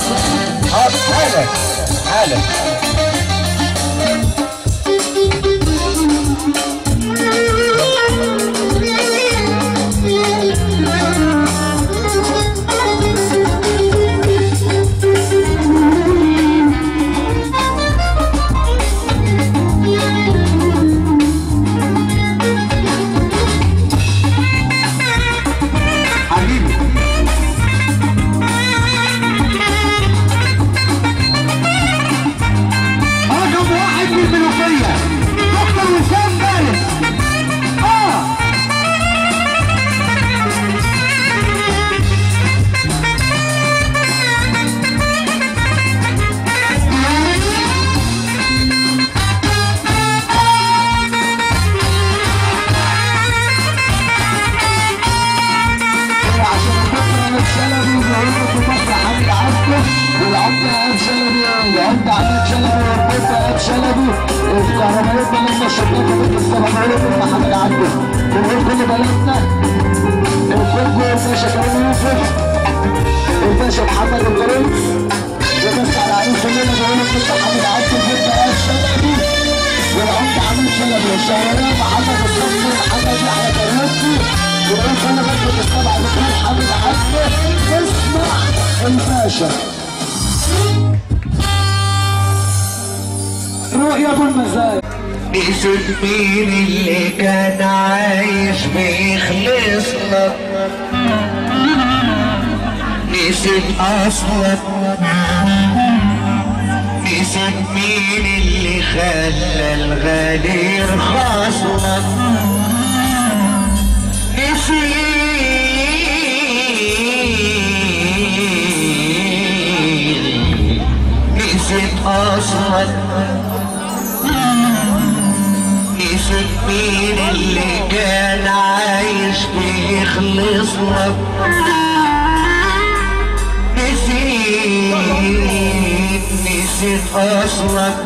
حاضر حالا حالا حبيبي رقم واحد من المنوفية دكتور وسام فارس اه عشان الدكتور شلبي ويقول لكم مصر حمد عبده والعمدة عبد شلبي والعمدة عماد شلبي والبيت عبد شلبي الكهربائيين لما شبابنا بيت السلام عليكم محمد عبده بنقول كل بلدنا الكونجو الباشا كريم يوسف الباشا محمد الغريب وبس على عين سليمة بيقول لك بيت محمد عبده البيت عبد شلبي والعمدة عماد شلبي الشهرية محمد الصبري محمد يحيى كريمتي يقول كل بلد السبع بتقول محمد عبده اسمع الباشا رؤيا ابو المزايا نسيت مين اللي كان عايش بيخلص لك نسيت اصلك نسيت مين اللي خلى الغالي يرخص لك نسيت نسيت اصلك نسيت مين اللي كان عايش بيخلص لك نسيت نسيت اصلك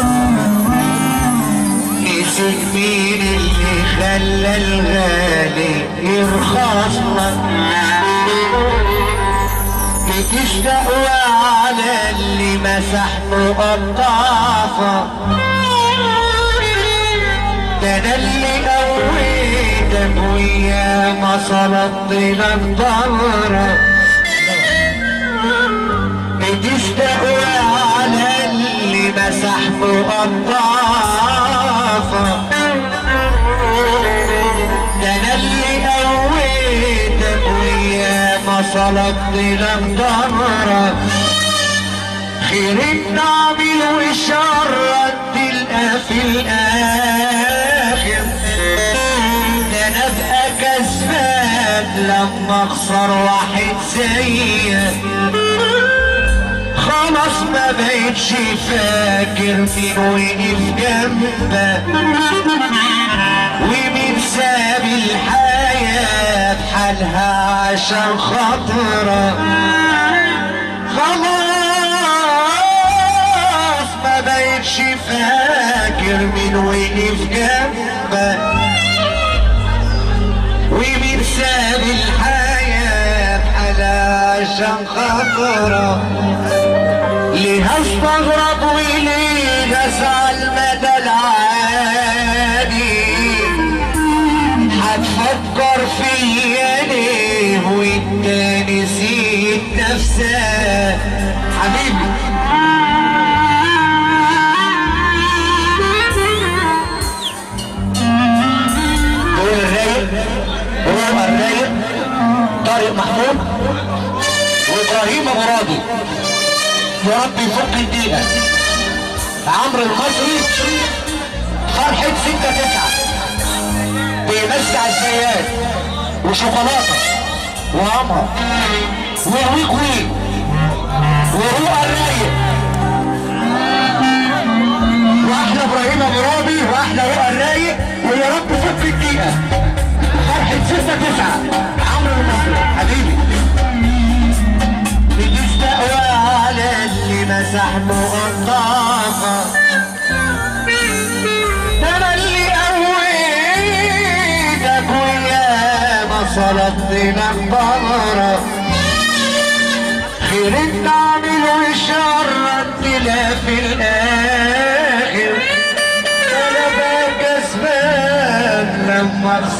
نسيت مين اللي خلى الغالي يرخص لك بتشتاق على اللي مسح مقطعفك ده انا اللي قويتك ويا ما صلت لك ظهرك بتشتاق على اللي مسح مقطعفك ده انا اللي قويتك ويا ما صلت لك ظهرك خير النعمل وشر تلقى في الاخر ده انا ابقى كسبان لما اخسر واحد زيك خلاص ما بقتش فاكر مين وقف جنبك ومين ساب الحياة بحالها عشان خاطرك خلاص ما بقتش فاكر مين وقف جنبك ومين ساب الحياة بحالها عشان خاطرك ليه استغرب وليه ازعل مدى العادي هتفكر فيا ليه وانت نسيت نفسك حبيبي دول الرايق هو الرايق طارق محمود وابراهيم ابو راضي يا رب يفك الدقيقة عمرو المصري فرحة ستة تسعة بيمسي على الزيات وشوكولاتة وقمر وويك ويك وروق الرايق واحلى ابراهيم ابو رابي واحلى روق الرايق ويا رب فك الدقيقة فرحة ستة تسعة عمرو المصري حبيبي بتستقوى على اللي مسح مقطعك ده انا اللي قويتك ويا ما صلت لك ظهرك خير النعمل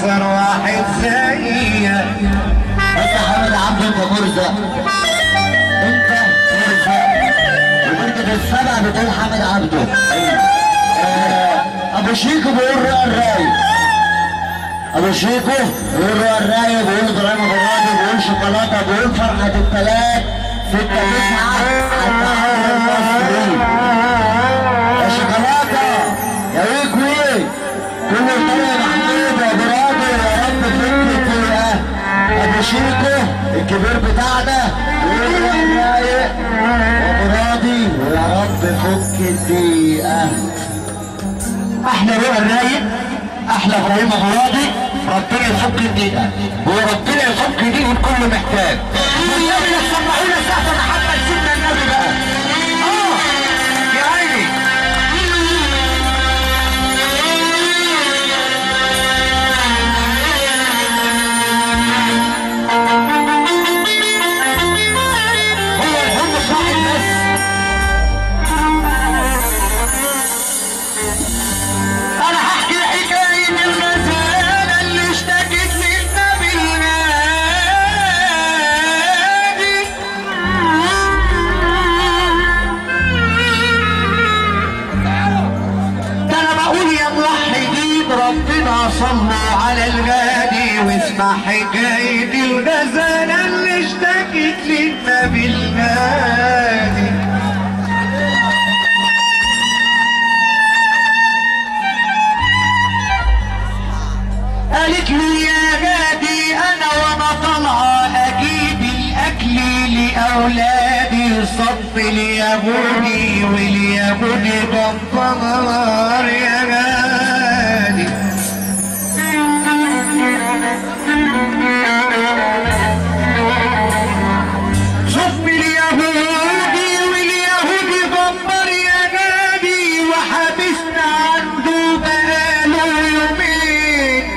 اكثر واحد زيك انت حمد عبد انت مرزق انت مرزق وبركة السبع بتقول حمد عبده آه، ابو شيكو بيقول رؤى الراي ابو شيكو بيقول رؤى الراي بيقول ابراهيم ابو راضي بيقول شوكولاته بيقول فرحه الثلاث ستة تسعة التعاون المصري يا شوكولاته يا ويك ويك كل طريق محمود يا ابو راضي يا رب فكرة الدقيقة ابو شيكو الكبير بتاعنا بيقول رؤى الرايق ابو راضي ويا رب فك الدقيقة احلى رؤى الرايق احلى ابراهيم ابو راضي ربنا يفك الدقيقه وربنا يفك دين الكل محتاج والنبي يسمعونا ساعه محمد سيدنا النبي بقى اه يا عيني هو الحب صاحب بس انا هحكي حكاية الغزالة اللي اشتكت للنبي النادي ده انا بقول يا موحدين ربنا صلوا على الغادي واسمع حكاية الغزالة اللي اشتكت للنبي النادي قالت لي يا غادي انا وانا طالعه اجيب الاكل لاولادي صب اليهودي واليهودي بطنار يا غادي صب اليهودي واليهودي دمر يا غادي وحبسنا عنده بقاله يومين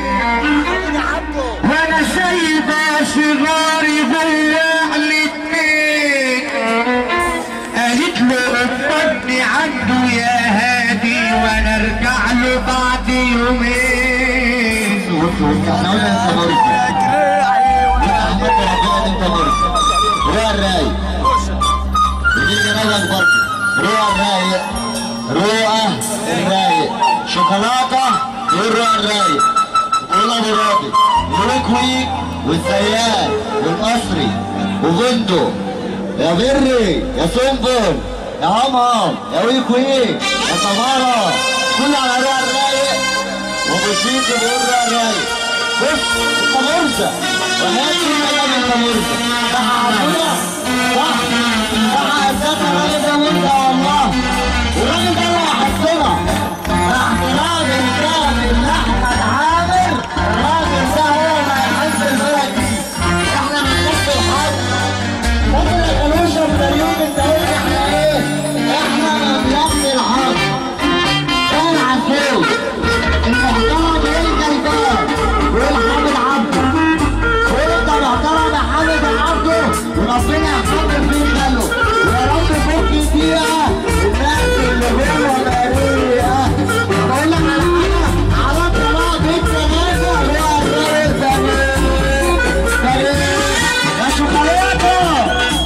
وانا سايبه صغاري ضيع الاتنين قالت له اطمني عنده يا هادي وانا ارجع له بعد يومين احنا قلنا انت مرزق احمد ربنا انت مرزق رؤى الرايق بيجي جنازك برضه رؤى الرايق رؤى الرايق شوكولاته يقول رؤى الرايق يقول ابو راضي ويك ويك والسيال والقصري وفندق يا بري يا سنبل يا همهم يا ويك ويك يا سمارة كل على رؤى الرايق وابو شيك بيقول رؤى الرايق بص انت مرزق وحياة سيدنا انت مرزق صح عبدالله صح صح يا سيدنا الراجل ده مرزق والله والراجل ده هو حظنا احترام الكامل لاحمد عامر الراجل ده هو ما يحس البلد دي احنا من نص الحظ ممكن ما كانوش مليون انت قلت احنا ايه؟ احنا من نص الحظ كان عفوف المحترم يلقى البلد ويقول حامد عبده ويقول انت محترم يا حامد عبده وربنا يحفظك فيه خلو ويا رب فك الدقيقة الناس اللي جوه بريئة بقول لك على حاجة على طلاق انت نازل هو الراجل بريء بريء يا شوكولاتة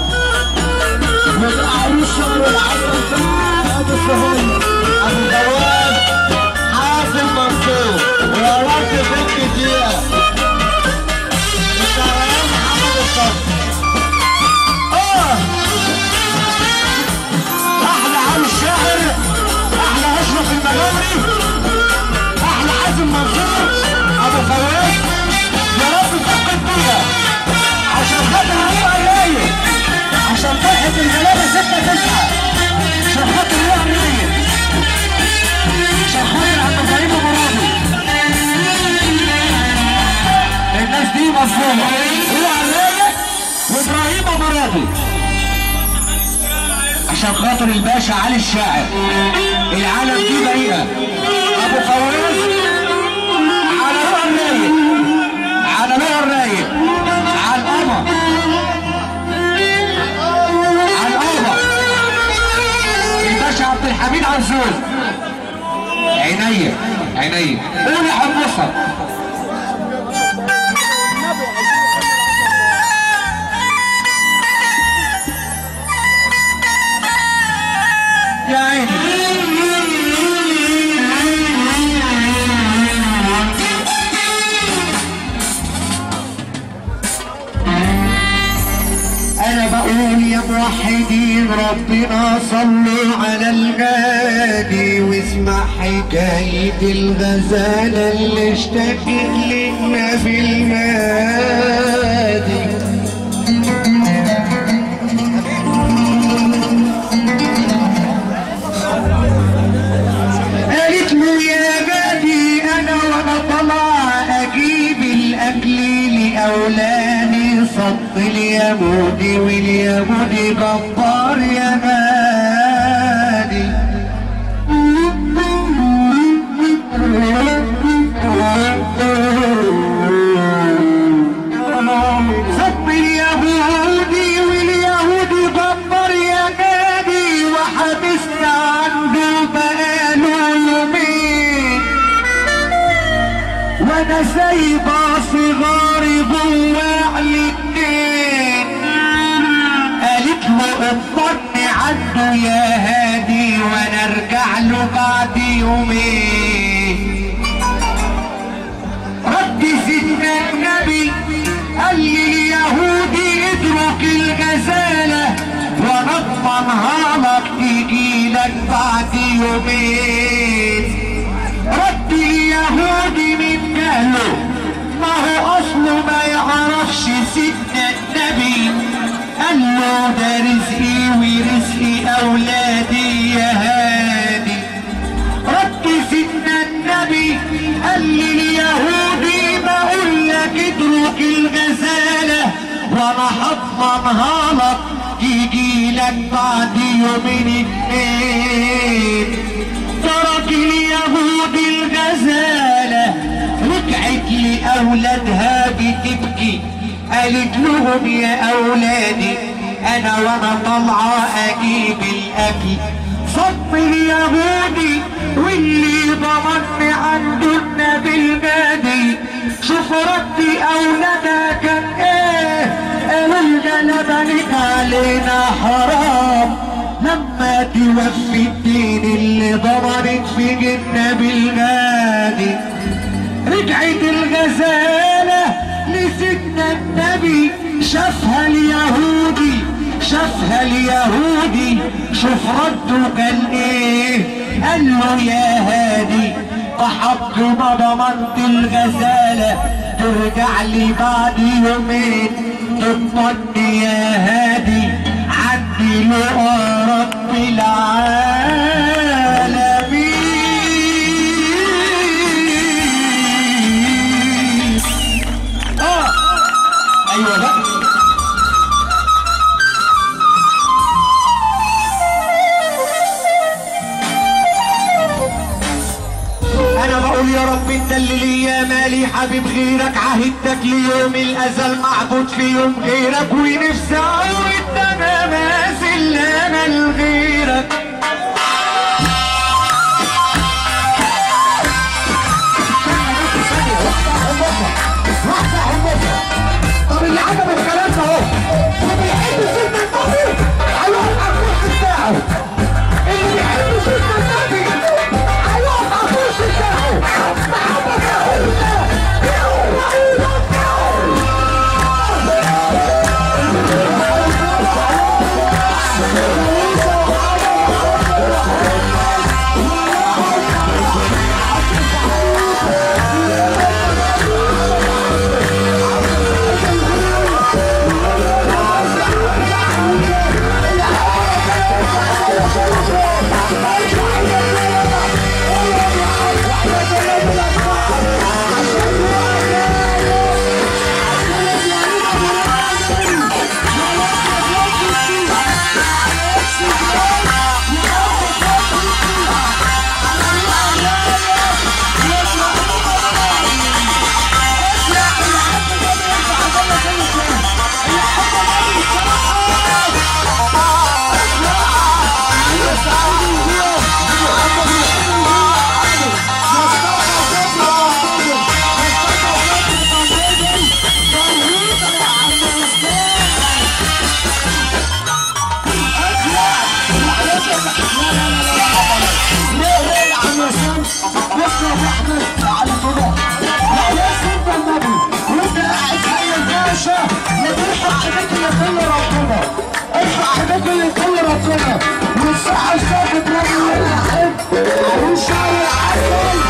والعروس والعسل ابو سهيل ابو جواد حازم منصور ويا رب فك دقيقة الشهرين محمد الصبر اه احلى علي الشاعر احلى اشرف المغامري احلى حازم منصور ابو فواز يا رب فك الدنيا عشان خاطر الرؤى الرايق عشان فرحة الغلابة ستة تسعة عشان خاطر الرؤى الرايق عشان خاطر عبد الكريم ابو راضي الناس دي مظلومة رؤى الرايق وابراهيم ابو راضي عشان خاطر الباشا علي الشاعر العالم دي بريئة ابو فواز على رؤى الرايق على رؤى الرايق على القمر على القمر الباشا عبد الحميد عزوز عينيا عينيا قول يا حمصة قد عيني انا بقول يا موحدين ربنا صلوا على الغالي واسمع حكاية الغزالة اللي اشتكت لنا في المادي قالت له يا غادي انا وانا طالعه اجيب الاكل لاولادي صد اليهودي واليهودي جبار يا غادي صد اليهودي واليهودي جبار يا غادي وحبسنا عنده بقاله يومين وانا سايبه صغاري جوا الاتنين قالت له اطمني عنده يا هادي وانا ارجع له بعد يومين رد سيدنا النبي قال لي اليهودي اترك الغزالة ونضمنها لك تيجي لك بعد يومين رد اليهودي من جهله ما هو اصله ما يعرفش سيدنا النبي قال له ده رزقي ورزق اولادي يا هادي رد سيدنا النبي قال لي اليهودي بقول لك اترك الغزالة وانا هضمنها لك تيجي لك بعد يومين اتنين ترك اليهودي الغزالة رجعت لأولادها بتبكي قالت لهم يا أولادي أنا وأنا طالعة أجيب الأكل صب اليهودي واللي ضمن عنده النبي الغادي شوف ردي أولادها كان إيه قالوا الغلبة لك علينا حرام لما توفي الدين اللي ضمنت في النبي الغادي رجعت الغزالة لسيدنا النبي شافها اليهودي شافها اليهودي شوف رده كان ايه قال له يا هادي بحق ما ضمنت الغزالة ترجع لي بعد يومين تضمن يا هادي عندي لقى رب العالمين اه ايوه بقى انا بقول يا رب انت اللي ليا مالي حبيب غيرك عهدتك ليوم الازل معبود في يوم غيرك ونفسي اعود انا مازل انا لغيرك طب اللي عجب الكلام ده اهو اللي بيحب سيدنا النبي هيقف على الكرسي بتاعه اللي بيحب سيدنا النبي هيقف على الكرسي بتاعه محمد رسول الله يا رسول الله يشرب احمد على كده لا يا سيدنا النبي وانت قاعد زي الباشا يا ترفع ايديك اللي كل ربنا ارفع ايديك اللي كل ربنا والصحة الثابت ربنا ولا حب وشاور عسل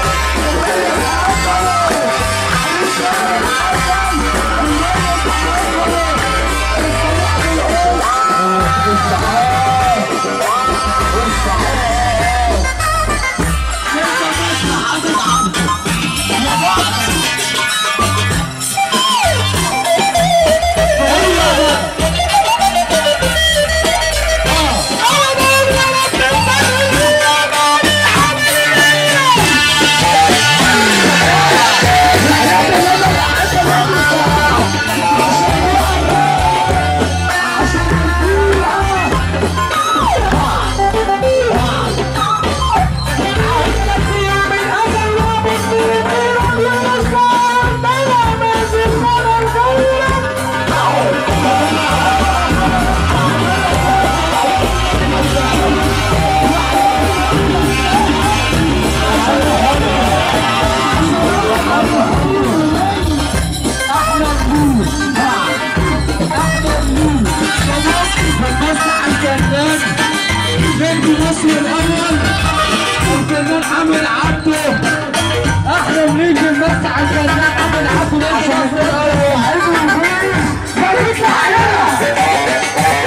نجم مصر الاول الفنان عامر عبده احلى نجم مصر على الفنان عامر عبده نجم مصر الاول عيد الجيش ملك الحياه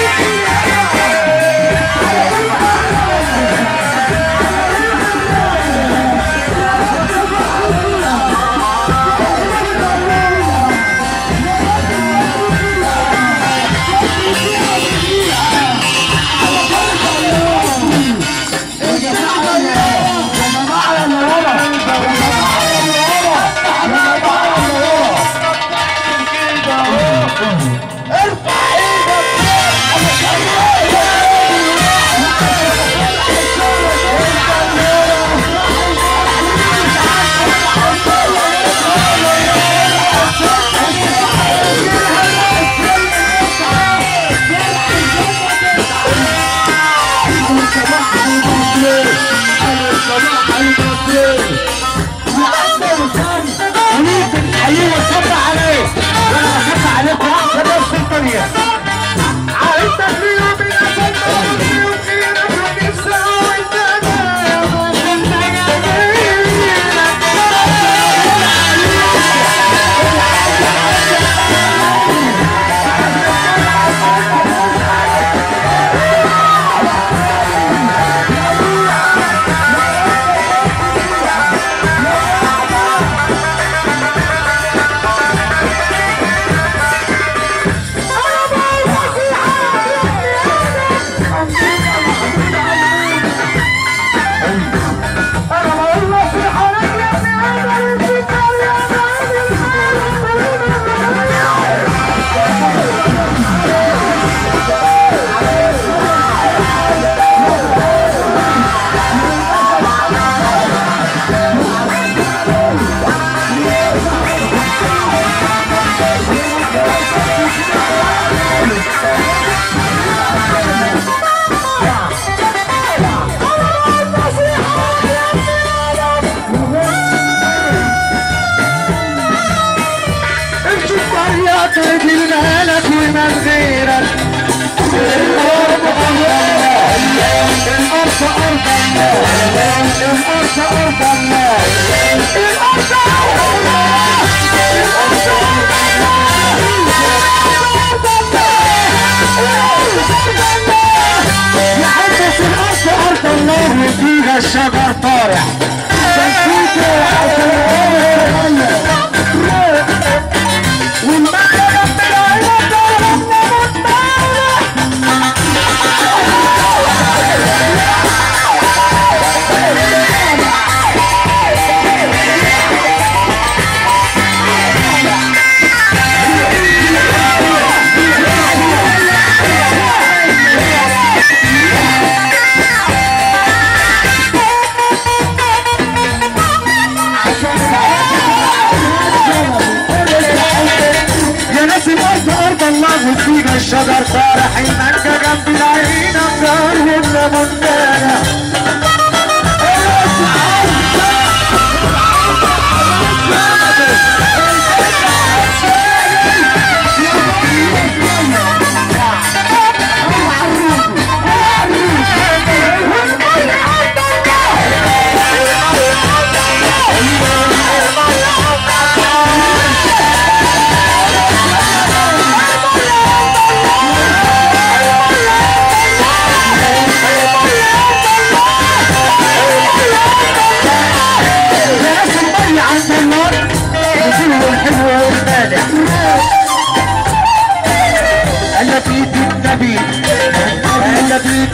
تجي مالك ومن غيرك الأرض الله الأرض أرض الله الأرض أرض الله الأرض أرض الله الأرض أرض الله يحبس الأرض أرض الله وفيها الشجر طارح تنسيته عشان الأرض تغير والمعنى عشان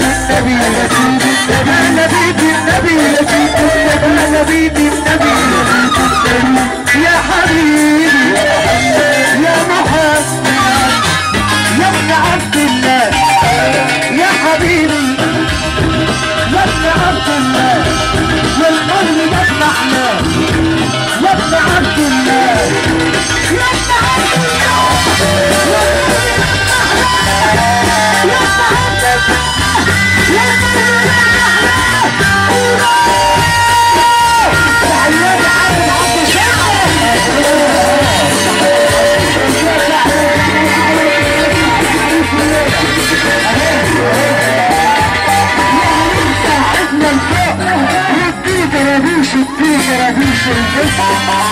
النبي يا سيدي النبي يا نبي النبي يا سيدي النبي يا نبي النبي يا حبيبي يا محمد يا ابن عبد الله يا حبيبي يا ابن عبد الله يا القلب يا ابن احلام يا ابن عبد الله يا ابن عبد الله اديك ربيش اديك ربيش البس